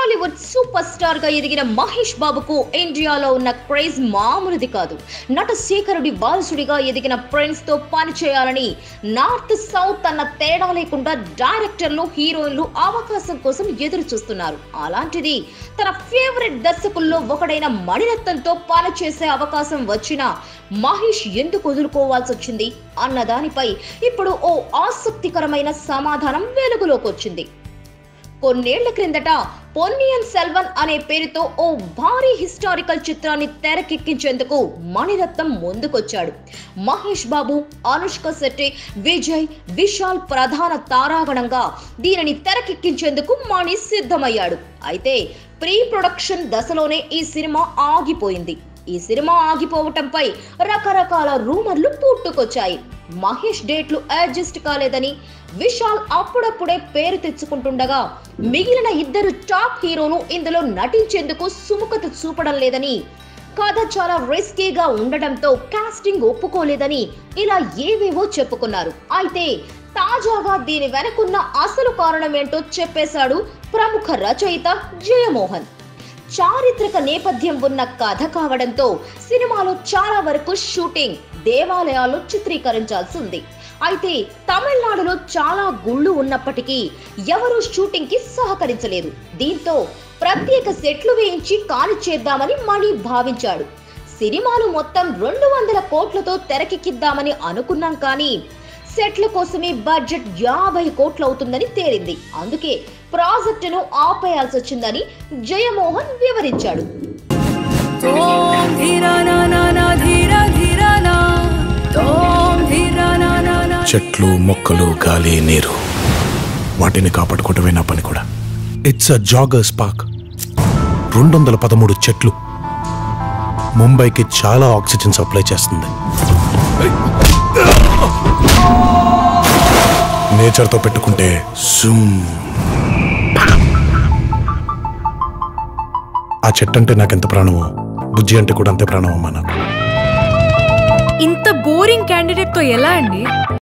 Tollywood super star గా ఎదిగిన మహేష్ బాబుకు ఇండియాలో ఉన్న క్రేజ్ మామూలుది కాదు నట శేఖరుడి వారసుడిగా ఎదిగిన ప్రిన్స్ తో పని చేయాలని నార్త్ సౌత్ అన్న తేడా లేకుండా డైరెక్టర్లు హీరోయిన్లు అవకాశం కోసం ఎదురు చూస్తున్నారు అలాంటిది తన ఫేవరెట్ దర్శకుల్లో ఒకడైన మణిరత్నంతో పని చేసే అవకాశం వచ్చినా మహేష్ ఎందుకు వదులుకోవాల్సి వచ్చింది అన్న దానిపై ఇప్పుడు ఓ ఆసక్తికరమైన సమాధానం వెలుగులోకి వచ్చింది కొన్నేళ్ల క్రిందట పొన్నియన్ సెల్వన్ అనే పేరుతో ఓ భారీ హిస్టారికల్ చిత్రాన్ని తెరకెక్కించేందుకు మణిరత్నం ముందుకొచ్చాడు మహేష్ బాబు అనుష్క శెట్టి విజయ్ విశాల్ ప్రధాన తారాగణంగా దీనిని తెరకెక్కించేందుకు మణి సిద్ధమయ్యాడు అయితే ప్రీ ప్రొడక్షన్ దశలోనే ఈ సినిమా ఆగిపోయింది ఈ సినిమా ఆగిపోవటంపై రకరకాల రూమర్లు పుట్టుకొచ్చాయి మహేష్ డేట్లు అడ్జస్ట్ కాలేదని విశాల్ అప్పుడప్పుడే పేరు తెచ్చుకుంటుండగా మిగిలిన ఇద్దరు టాప్ హీరోలు ఇందులో నటించేందుకు సుముఖత చూపడం లేదని కథ చాలా రిస్కీగా ఉండటంతో కాస్టింగ్ ఒప్పుకోలేదని ఇలా ఏవేవో చెప్పుకున్నారు అయితే తాజాగా దీని వెనకున్న అసలు కారణం ఏంటో చెప్పేశాడు ప్రముఖ రచయిత జయమోహన్ చారిత్రక నేపథ్యం ఉన్న కథ కావడంతో సినిమాలో చాలా వరకు షూటింగ్ దేవాలయాల్లో చిత్రీకరించాల్సి ఉంది అయితే తమిళనాడులో చాలా గుళ్ళు ఉన్నప్పటికీ ఎవరూ షూటింగ్ కి సహకరించలేదు దీంతో ప్రత్యేక సెట్లు వేయించి కాని చేద్దామని మణి భావించాడు సినిమాను మొత్తం రెండు వందల కోట్లతో తెరకెక్కిద్దామని అనుకున్నాం కానీ సెట్ల కోసమే బడ్జెట్ యాభై కోట్లు అవుతుందని తేలింది అందుకే ప్రాజెక్టును ఆపేయాల్సి వచ్చిందని జయమోహన్ వివరించాడు తోం ధీరా నా నా నా ధీరా ధీరా నా తోం ధీరా నా నా నా చెట్లు మొక్కలు గాలి నీరు వాటిని కాపాడుకోవటమే నా పని కూడా ఇట్స్ అ జాగర్స్ పార్క్ రెండు వందల పదమూడు చెట్లు ముంబైకి చాలా ఆక్సిజన్ సప్లై చేస్తుంది నేచర్తో పెట్టుకుంటే జూమ్. ఆ చెట్టు అంటే నాకెంత ప్రాణమో బుజ్జి అంటే కూడా అంతే ప్రాణం అమ్మా నాకు ఇంత బోరింగ్ క్యాండిడేట్ తో ఎలా అండి